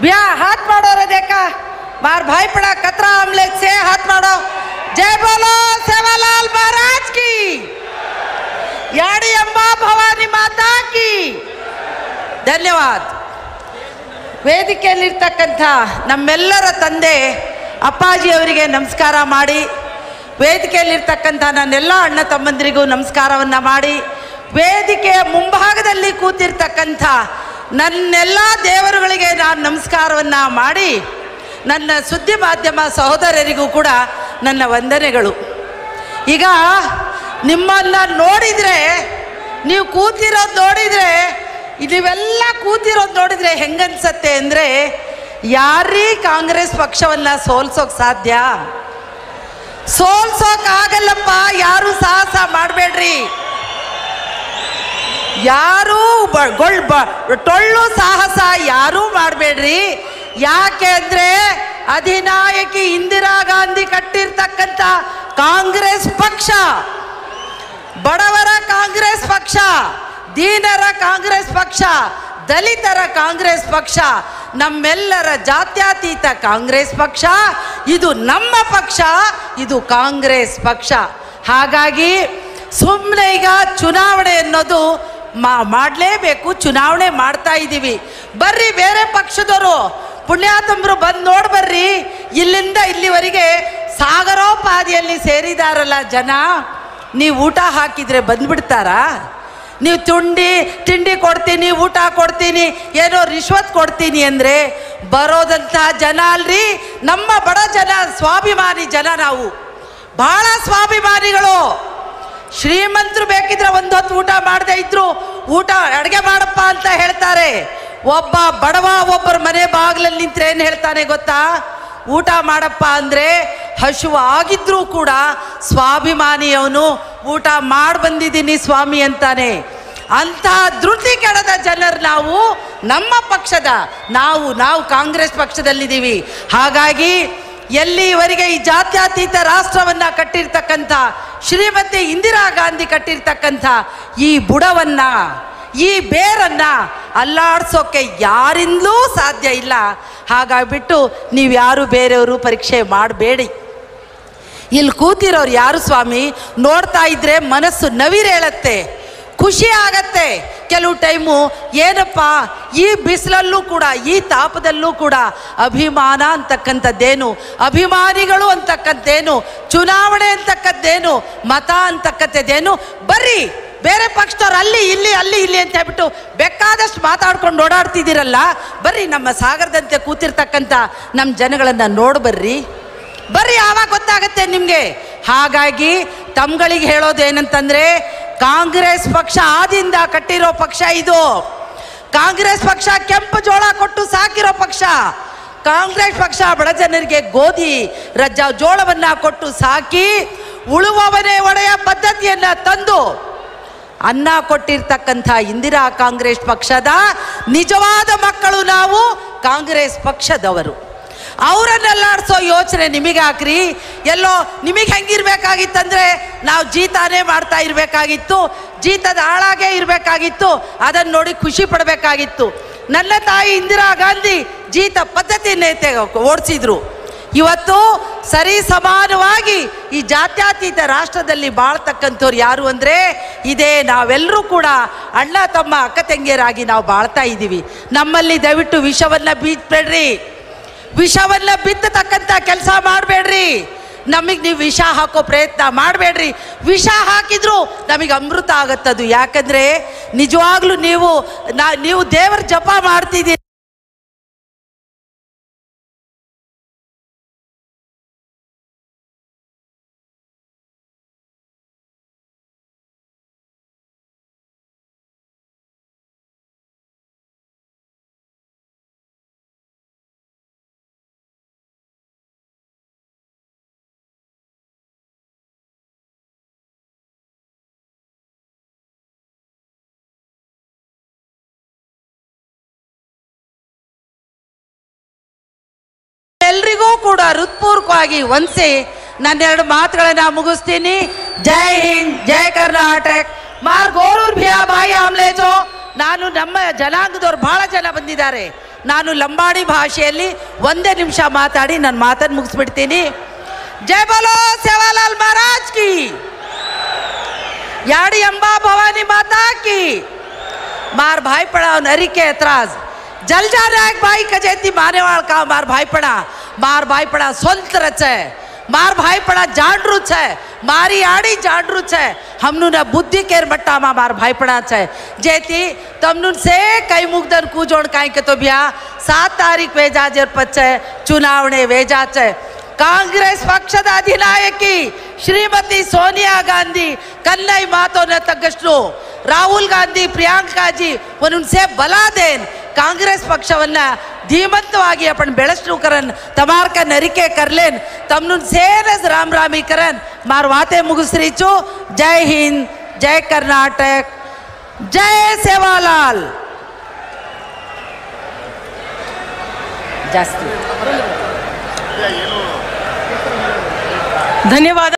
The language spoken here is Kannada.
भैया हाथ मारो रे देखा मार भाई पड़ा कतरा हमले से हाथ मारो जय बोलो सेवालाल महाराज की याड़ी अम्बा भवानी माता की ಧನ್ಯವಾದ ವೇದಿಕೆಯಲ್ಲಿರ್ತಕ್ಕಂಥ ನಮ್ಮೆಲ್ಲರ ತಂದೆ ಅಪ್ಪಾಜಿಯವರಿಗೆ ನಮಸ್ಕಾರ ಮಾಡಿ ವೇದಿಕೆಯಲ್ಲಿರ್ತಕ್ಕಂಥ ನನ್ನೆಲ್ಲ ಅಣ್ಣ ತಮ್ಮಂದಿರಿಗೂ ನಮಸ್ಕಾರವನ್ನು ಮಾಡಿ ವೇದಿಕೆಯ ಮುಂಭಾಗದಲ್ಲಿ ಕೂತಿರ್ತಕ್ಕಂಥ ನನ್ನೆಲ್ಲ ದೇವರುಗಳಿಗೆ ನಾನು ನಮಸ್ಕಾರವನ್ನು ಮಾಡಿ ನನ್ನ ಸುದ್ದಿ ಮಾಧ್ಯಮ ಸಹೋದರರಿಗೂ ಕೂಡ ನನ್ನ ವಂದನೆಗಳು ಈಗ ನಿಮ್ಮನ್ನ ನೋಡಿದರೆ ನೀವು ಕೂತಿರೋದು ನೋಡಿದರೆ ನೀವೆಲ್ಲ ಕೂತಿರೋದು ನೋಡಿದರೆ ಹೆಂಗನ್ಸತ್ತೆ ಅಂದರೆ ಯಾರೀ ಕಾಂಗ್ರೆಸ್ ಪಕ್ಷವನ್ನು ಸೋಲ್ಸೋಕ್ ಸಾಧ್ಯ ಸೋಲ್ಸೋಕ್ ಆಗಲ್ಲಪ್ಪ ಯಾರು ಸಾಹಸ ಮಾಡಬೇಡ್ರಿ ಯಾರೂ ಬ- ಗೊಳ್ ಬ- ಟೊಳ್ಳು ಸಾಹಸ ಯಾರೂ ಮಾಡಬೇಡ್ರಿ ಯಾಕೆ ಅಂದ್ರೆ ಅಧಿನಾಯಕಿ ಇಂದಿರಾ ಗಾಂಧಿ ಕಟ್ಟಿರ್ತಕ್ಕಂಥ ಕಾಂಗ್ರೆಸ್ ಪಕ್ಷ ಬಡವರ ಕಾಂಗ್ರೆಸ್ ಪಕ್ಷ ದೀನರ ಕಾಂಗ್ರೆಸ್ ಪಕ್ಷ ದಲಿತರ ಕಾಂಗ್ರೆಸ್ ಪಕ್ಷ ನಮ್ಮೆಲ್ಲರ ಜಾತ್ಯತೀತ ಕಾಂಗ್ರೆಸ್ ಪಕ್ಷ ಇದು ನಮ್ಮ ಪಕ್ಷ ಇದು ಕಾಂಗ್ರೆಸ್ ಪಕ್ಷ ಹಾಗಾಗಿ ಸುಮ್ಮನೆ ಈಗ ಚುನಾವಣೆ ಅನ್ನೋದು ಮಾ ಮಾಡಲೇಬೇಕು ಚುನಾವಣೆ ಮಾಡ್ತಾ ಇದ್ದೀವಿ ಬರ್ರಿ ಬೇರೆ ಪಕ್ಷದವರು ಪುಣ್ಯಾತಂಬರು ಬಂದು ನೋಡಿ ಬರ್ರಿ ಇಲ್ಲಿಂದ ಇಲ್ಲಿವರೆಗೆ ಸಾಗರೋಪಾದಿಯಲ್ಲಿ ಸೇರಿದಾರಲ್ಲ ಜನ ನೀವು ಊಟ ಹಾಕಿದ್ರೆ ಬಂದ್ಬಿಡ್ತಾರಾ ನೀವು ತುಂಡಿ ತಿಂಡಿ ಕೊಡ್ತೀನಿ ಊಟ ಕೊಡ್ತೀನಿ ಏನೋ ರಿಶ್ವತ್ ಕೊಡ್ತೀನಿ ಅಂದರೆ ಬರೋದಂಥ ಜನ ಅಲ್ರಿ ನಮ್ಮ ಬಡ ಜನ ಸ್ವಾಭಿಮಾನಿ ಜನ ನಾವು ಬಹಳ ಸ್ವಾಭಿಮಾನಿಗಳು ಶ್ರೀಮಂತರು ಬೇಕಿದ್ರೆ ಒಂದು ಹೊತ್ತು ಊಟ ಮಾಡದೇ ಇದ್ರು ಊಟ ಅಡುಗೆ ಮಾಡಪ್ಪ ಅಂತ ಹೇಳ್ತಾರೆ ಒಬ್ಬ ಬಡವ ಒಬ್ಬರ ಮನೆ ಬಾಗಿಲಲ್ಲಿ ನಿಂತ್ರೆ ಏನು ಹೇಳ್ತಾನೆ ಗೊತ್ತಾ ಊಟ ಮಾಡಪ್ಪ ಅಂದರೆ ಹಶುವು ಆಗಿದ್ರೂ ಕೂಡ ಸ್ವಾಭಿಮಾನಿಯವನು ಊಟ ಮಾಡಿ ಬಂದಿದ್ದೀನಿ ಸ್ವಾಮಿ ಅಂತಾನೆ ಅಂಥ ಧೃತಿ ಕೆಡದ ಜನರು ನಾವು ನಮ್ಮ ಪಕ್ಷದ ನಾವು ನಾವು ಕಾಂಗ್ರೆಸ್ ಪಕ್ಷದಲ್ಲಿದ್ದೀವಿ ಹಾಗಾಗಿ ಎಲ್ಲಿವರೆಗೆ ಈ ಜಾತ್ಯತೀತ ರಾಷ್ಟ್ರವನ್ನ ಕಟ್ಟಿರ್ತಕ್ಕಂಥ ಶ್ರೀಮತಿ ಇಂದಿರಾ ಗಾಂಧಿ ಕಟ್ಟಿರ್ತಕ್ಕಂಥ ಈ ಬುಡವನ್ನ ಈ ಬೇರನ್ನ ಅಲ್ಲಾಡ್ಸೋಕೆ ಯಾರಿಂದಲೂ ಸಾಧ್ಯ ಇಲ್ಲ ಹಾಗಾಗ್ಬಿಟ್ಟು ನೀವು ಯಾರು ಬೇರೆಯವರು ಪರೀಕ್ಷೆ ಮಾಡಬೇಡಿ ಇಲ್ಲಿ ಕೂತಿರೋರು ಯಾರು ಸ್ವಾಮಿ ನೋಡ್ತಾ ಇದ್ರೆ ಮನಸ್ಸು ನವಿರೇಳತ್ತೆ ಖುಷಿ ಆಗತ್ತೆ ಕೆಲವು ಟೈಮು ಏನಪ್ಪ ಈ ಬಿಸಿಲಲ್ಲೂ ಕೂಡ ಈ ತಾಪದಲ್ಲೂ ಕೂಡ ಅಭಿಮಾನ ಅಂತಕ್ಕಂಥದ್ದೇನು ಅಭಿಮಾನಿಗಳು ಅಂತಕ್ಕಂಥದ್ದೇನು ಚುನಾವಣೆ ಅಂತಕ್ಕದ್ದೇನು ಮತ ಅಂತಕ್ಕಂಥದ್ದೇನು ಬರ್ರಿ ಬೇರೆ ಪಕ್ಷದವ್ರು ಅಲ್ಲಿ ಇಲ್ಲಿ ಅಲ್ಲಿ ಇಲ್ಲಿ ಅಂತ ಹೇಳ್ಬಿಟ್ಟು ಬೇಕಾದಷ್ಟು ಮಾತಾಡ್ಕೊಂಡು ಓಡಾಡ್ತಿದ್ದೀರಲ್ಲ ಬರ್ರಿ ನಮ್ಮ ಸಾಗರದಂತೆ ಕೂತಿರ್ತಕ್ಕಂಥ ನಮ್ಮ ಜನಗಳನ್ನು ನೋಡ್ಬರ್ರಿ ಬರ್ರಿ ಆವಾಗ ಗೊತ್ತಾಗತ್ತೆ ನಿಮಗೆ ಹಾಗಾಗಿ ತಮ್ಗಳಿಗೆ ಹೇಳೋದು ಏನಂತಂದ್ರೆ ಕಾಂಗ್ರೆಸ್ ಪಕ್ಷ ಆದಿಂದ ಕಟ್ಟಿರೋ ಪಕ್ಷ ಇದು ಕಾಂಗ್ರೆಸ್ ಪಕ್ಷ ಕೆಂಪು ಜೋಳ ಕೊಟ್ಟು ಸಾಕಿರೋ ಪಕ್ಷ ಕಾಂಗ್ರೆಸ್ ಪಕ್ಷ ಬಡ ಜನರಿಗೆ ಗೋಧಿ ರಜ್ಜ ಜೋಳವನ್ನ ಕೊಟ್ಟು ಸಾಕಿ ಉಳುವವನೇ ಒಡೆಯ ಪದ್ಧತಿಯನ್ನ ತಂದು ಅನ್ನ ಕೊಟ್ಟಿರ್ತಕ್ಕಂಥ ಇಂದಿರಾ ಕಾಂಗ್ರೆಸ್ ಪಕ್ಷದ ನಿಜವಾದ ಮಕ್ಕಳು ನಾವು ಕಾಂಗ್ರೆಸ್ ಪಕ್ಷದವರು ಅವರನ್ನೆಲ್ಲಾಡ್ಸೋ ಯೋಚನೆ ನಿಮಗೆ ಹಾಕ್ರಿ ಎಲ್ಲೋ ನಿಮಗೆ ಹೆಂಗಿರ್ಬೇಕಾಗಿತ್ತಂದ್ರೆ ನಾವು ಜೀತಾನೇ ಮಾಡ್ತಾ ಇರಬೇಕಾಗಿತ್ತು ಜೀತದ ಹಾಳಾಗೇ ಇರಬೇಕಾಗಿತ್ತು ಅದನ್ನು ನೋಡಿ ಖುಷಿ ಪಡಬೇಕಾಗಿತ್ತು ನನ್ನ ತಾಯಿ ಇಂದಿರಾ ಗಾಂಧಿ ಜೀತ ಪದ್ಧತಿಯನ್ನೇ ಓಡಿಸಿದ್ರು ಇವತ್ತು ಸರಿ ಸಮಾನವಾಗಿ ಈ ಜಾತ್ಯತೀತ ರಾಷ್ಟ್ರದಲ್ಲಿ ಬಾಳ್ತಕ್ಕಂಥವ್ರು ಯಾರು ಅಂದರೆ ಇದೇ ನಾವೆಲ್ಲರೂ ಕೂಡ ಅಣ್ಣ ತಮ್ಮ ಅಕ್ಕ ತಂಗಿಯರಾಗಿ ನಾವು ಬಾಳ್ತಾ ಇದ್ದೀವಿ ನಮ್ಮಲ್ಲಿ ದಯವಿಟ್ಟು ವಿಷವನ್ನ ಬೀಚ್ಬೇಡ್ರಿ ವಿಷವನ್ನ ಬಿತ್ತತಕ್ಕಂಥ ಕೆಲಸ ಮಾಡಬೇಡ್ರಿ ನಮಗೆ ನೀವು ವಿಷ ಹಾಕೋ ಪ್ರಯತ್ನ ಮಾಡಬೇಡ್ರಿ ವಿಷ ಹಾಕಿದ್ರು ನಮಗೆ ಅಮೃತ ಆಗತ್ತದು ಯಾಕಂದ್ರೆ ನಿಜವಾಗ್ಲೂ ನೀವು ನಾ ನೀವು ದೇವರ ಜಪ ಮಾಡ್ತಿದ್ದೀರಿ ಎಲ್ರಿಗೂ ಕೂಡ ಹೃತ್ಪೂರ್ವಕವಾಗಿ ಒಂದ್ಸಿ ನನ್ನೆರಡು ಮಾತುಗಳನ್ನ ಮುಗಿಸ್ತೀನಿ ಜೈ ಹಿಂದ್ ಜೈ ಕರ್ನಾಟಕ್ ಮಾರ್ ಗೋರೂರ್ ಭಿಯಾ ಬಾಯಿ ಆಮ್ಲೇಜೋ ನಾನು ನಮ್ಮ ಜನಾಂಗದವ್ರು ಬಹಳ ಜನ ಬಂದಿದ್ದಾರೆ ನಾನು ಲಂಬಾಡಿ ಭಾಷೆಯಲ್ಲಿ ಒಂದೇ ನಿಮಿಷ ಮಾತಾಡಿ ನನ್ನ ಮಾತನ್ನು ಮುಗಿಸ್ಬಿಡ್ತೀನಿ ಜೈ ಬೋಲೋ ಸೇವಾಲಾಲ್ ಮಹಾರಾಜ್ ಕಿ याड़ी अंबा भवानी माता की मार भाई पड़ा नरी के एतराज जल जा रहा है भाई कजेती माने वाल का मार भाई पड़ा मार भाई पड़ा स्ವಂತ ರಚೆ ಮಾರ್ ಭಾઈ પડા જાંડરું છે મારી આડી જાંડરું છે હમનું ને બુદ્ધિ કેર મટ્ટામાં માર ભાઈ પડા છે જેથી તમનું સે કઈ મુಗ್ધન કૂજોણ કાંઈ કે તો ಬ್ಯಾ ಸಾತ್ ತಾರೀಖ್ ವೇಜಾ ಜರ್ಪಚ್ಚೆ ಚುನಾವಣೆ ವೇಜಾ છે ಕಾಂಗ್ರೆಸ್ ಪಕ್ಷದ ಅಧಿನಾಯಕಿ ಶ್ರೀಮತಿ ಸೋನಿಯಾ ಗಾಂಧಿ ಕನ್ನೈ ಮಾತೋನ ತಗ್ಗಷ್ಟು ರಾಹುಲ್ ಗಾಂಧಿ ಪ್ರಿಯಾಂಕಾಜಿ ಒಂದೊಂದ್ಸೆ ಬಲ ದೇನ್ ಕಾಂಗ್ರೆಸ್ ಪಕ್ಷವನ್ನ ಧೀಮಂತವಾಗಿ आपण ಬೆಳೆಸ್ನು ಕರನ್ ತಮಾರ್ಕ ನರಿಕೆ ಕರ್ಲೇನ್ ತಮ್ನು ಸೇರಸ್ ರಾಮ್ ರಾಮಿ ಕರನ್ ಮಾರ್ ವಾತೆ ಮುಗಿಸ್ರೀಚು ಜೈ ಹಿಂದ್ ಜೈ ಕರ್ನಾಟಕ್ ಜೈ ಸೇವಾಲಾಲ್ ಜಾಸ್ತಿ ಧನ್ಯವಾದ